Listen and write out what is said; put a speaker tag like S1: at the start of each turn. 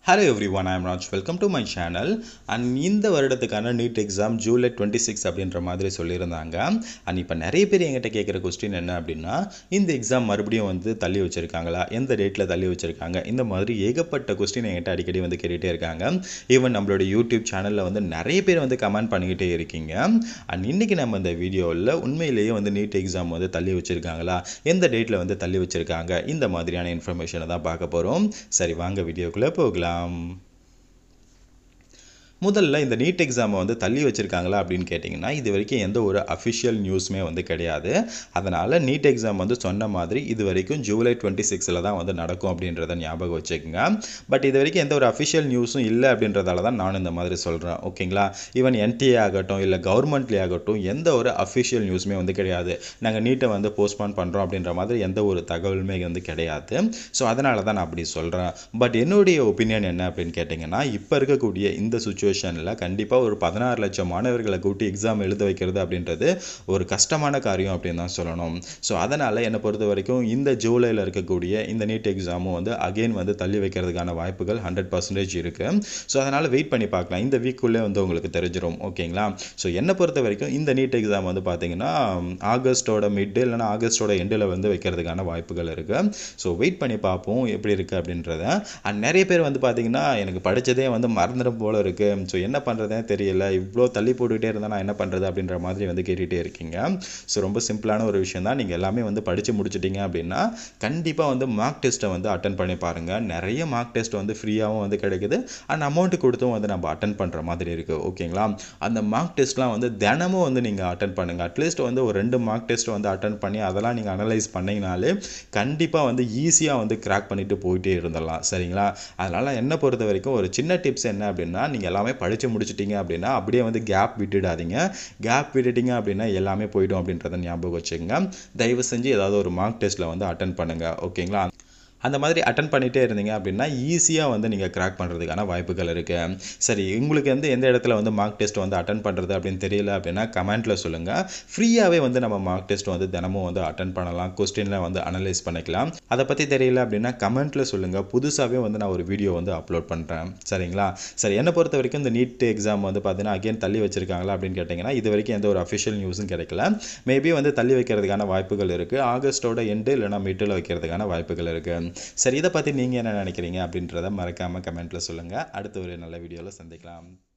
S1: hello everyone I'm Raj welcome to my channel and இந்த வருடத்துக்கான NEET exam July twenty six அப்படின்ற மாதிரி சொல்லியிருந்தாங்க அண்ட் இப்போ நிறைய பேர் என்கிட்ட கேட்குற கொஸ்டின் என்ன அப்படின்னா இந்த எக்ஸாம் மறுபடியும் வந்து தள்ளி வச்சுருக்காங்களா எந்த டேட்டில் தள்ளி வச்சுருக்காங்க இந்த மாதிரி ஏகப்பட்ட கொஸ்டின் என்கிட்ட அடிக்கடி வந்து கேட்டுகிட்டே இருக்காங்க ஈவன் நம்மளோட யூடியூப் சேனலில் வந்து நிறைய பேர் வந்து கமெண்ட் பண்ணிக்கிட்டே இருக்கீங்க அண்ட் இன்றைக்கி நம்ம இந்த வீடியோவில் உண்மையிலேயே வந்து நீட் எக்ஸாம் வந்து தள்ளி வச்சுருக்காங்களா எந்த டேட்டில் வந்து தள்ளி வச்சுருக்காங்க இந்த மாதிரியான இன்ஃபர்மேஷனை தான் பார்க்க போகிறோம் சரி வாங்க வீடியோக்குள்ளே போகலாம் முதல்ல இந்த நீட் எக்ஸாமை வந்து தள்ளி வச்சுருக்காங்களா அப்படின்னு கேட்டிங்கன்னா இது வரைக்கும் எந்த ஒரு அஃபிஷியல் நியூஸுமே வந்து கிடையாது அதனால் நீட் எக்ஸாம் வந்து சொன்ன மாதிரி இது வரைக்கும் ஜூலை டுவெண்ட்டி சிக்ஸில் தான் வந்து நடக்கும் அப்படின்றத ஞாபகம் வச்சுக்கோங்க பட் இது வரைக்கும் எந்த ஒரு அஃபிஷியல் நியூஸும் இல்லை அப்படின்றதால தான் நானும் இந்த மாதிரி சொல்கிறேன் ஓகேங்களா ஈவன் என்டிஏ ஆகட்டும் இல்லை கவர்மெண்ட்லேயே ஆகட்டும் எந்த ஒரு அஃபிஷியல் நியூஸுமே வந்து கிடையாது நாங்கள் நீட்டை வந்து போஸ்ட்பான் பண்ணுறோம் அப்படின்ற மாதிரி எந்த ஒரு தகவலுமே வந்து கிடையாது ஸோ அதனால தான் நான் அப்படி சொல்கிறேன் பட் என்னுடைய ஒப்பீனியன் என்ன அப்படின்னு கேட்டிங்கன்னா இப்போ இருக்கக்கூடிய இந்த சுச்சுவேஷன் சுச்சுவேஷனில் கண்டிப்பாக ஒரு பதினாறு லட்சம் மாணவர்களை கூட்டி எக்ஸாம் எழுத வைக்கிறது அப்படின்றது ஒரு கஷ்டமான காரியம் அப்படின்னு தான் சொல்லணும் ஸோ அதனால் என்னை பொறுத்த வரைக்கும் இந்த ஜூலையில் இருக்கக்கூடிய இந்த நீட் எக்ஸாமும் வந்து அகெயின் வந்து தள்ளி வைக்கிறதுக்கான வாய்ப்புகள் ஹண்ட்ரட் பர்சன்டேஜ் இருக்குது ஸோ அதனால் வெயிட் பண்ணி பார்க்கலாம் இந்த வீக்குள்ளே வந்து உங்களுக்கு தெரிஞ்சிடும் ஓகேங்களா ஸோ என்னை பொறுத்த வரைக்கும் இந்த நீட் எக்ஸாம் வந்து பார்த்தீங்கன்னா ஆகஸ்ட்டோட மிட்டு இல்லைனா ஆகஸ்ட்டோட எண்டில் வந்து வைக்கிறதுக்கான வாய்ப்புகள் இருக்குது ஸோ வெயிட் பண்ணி பார்ப்போம் எப்படி இருக்குது அப்படின்றத அண்ட் நிறைய பேர் வந்து பார்த்தீங்கன்னா எனக்கு படித்ததே வந்து மறந்துடும் போல் இருக்குது ஸோ என்ன பண்ணுறதுனே தெரியல இவ்வளோ தள்ளி போட்டுக்கிட்டே இருந்தால் நான் என்ன பண்ணுறது அப்படின்ற மாதிரி வந்து கேட்டுகிட்டே இருக்கீங்க ஸோ ரொம்ப சிம்பிளான ஒரு விஷயம் தான் நீங்கள் எல்லாமே வந்து படித்து முடிச்சிட்டிங்க அப்படின்னா கண்டிப்பாக வந்து மார்க் டெஸ்ட்டை வந்து அட்டன் பண்ணி பாருங்கள் நிறைய மார்க் டெஸ்ட் வந்து ஃப்ரீயாகவும் வந்து கிடைக்குது அண்ட் அமௌண்ட்டு கொடுத்தும் வந்து நம்ம அட்டன் பண்ணுற மாதிரி இருக்குது ஓகேங்களா அந்த மார்க் டெஸ்ட்லாம் வந்து தினமும் வந்து நீங்கள் அட்டன் பண்ணுங்கள் அட்லீஸ்ட் வந்து ஒரு ரெண்டு மார்க் டெஸ்ட் வந்து அட்டன் பண்ணி அதெல்லாம் நீங்கள் அனலைஸ் பண்ணிங்கனாலே கண்டிப்பாக வந்து ஈஸியாக வந்து கிராக் பண்ணிவிட்டு போயிட்டே இருந்துடலாம் சரிங்களா அதனால் என்னை பொறுத்த வரைக்கும் ஒரு சின்ன டிப்ஸ் என்ன அப்படின்னா நீங்கள் எல்லாமே படித்து முடிச்சிட்டிங்க அப்படின்னா அப்படியே வந்து கேப் விட்டுடாதீங்க கேப் விட்டுட்டிங்க அப்படின்னா எல்லாமே போய்டும் அப்படின்றத ஞாபகம் வச்சுக்கோங்க தயவு செஞ்சு ஏதாவது ஒரு மார்க் டெஸ்ட்டில் வந்து அட்டன் பண்ணுங்கள் ஓகேங்களா அந்த மாதிரி அட்டன் பண்ணிகிட்டே இருந்தீங்க அப்படின்னா ஈஸியாக வந்து நீங்கள் கிராக் பண்ணுறதுக்கான வாய்ப்புகள் இருக்குது சரி உங்களுக்கு வந்து எந்த இடத்துல வந்து மார்க் டெஸ்ட் வந்து அட்டன் பண்ணுறது அப்படின்னு தெரியல அப்படின்னா கமெண்ட்டில் சொல்லுங்கள் ஃப்ரீயாகவே வந்து நம்ம மார்க் டெஸ்ட் வந்து தினமும் வந்து அட்டன் பண்ணலாம் கொஸ்டினில் வந்து அனலைஸ் பண்ணிக்கலாம் அதை பற்றி தெரியல அப்படின்னா கமெண்ட்டில் சொல்லுங்கள் புதுசாகவே வந்து நான் ஒரு வீடியோ வந்து அப்லோட் பண்ணுறேன் சரிங்களா சரி என்னை பொறுத்த வரைக்கும் இந்த நீட் எக்ஸாம் வந்து பார்த்தீங்கன்னா அகைன் தள்ளி வச்சிருக்காங்களா அப்படின்னு கேட்டிங்கன்னா இது வரைக்கும் எந்த ஒரு அஃபிஷியல் நியூஸும் கிடைக்கல மேபி வந்து தள்ளி வைக்கிறதுக்கான வாய்ப்புகள் இருக்குது ஆகஸ்ட்டோட எண்டு இல்லைனா மிட்டில் வைக்கிறதுக்கான வாய்ப்புகள் இருக்குது சரி இதை பற்றி நீங்கள் என்ன நினைக்கிறீங்க அப்படின்றத மறக்காமல் கமெண்ட்டில் சொல்லுங்கள் அடுத்த ஒரு நல்ல வீடியோவில் சந்திக்கலாம்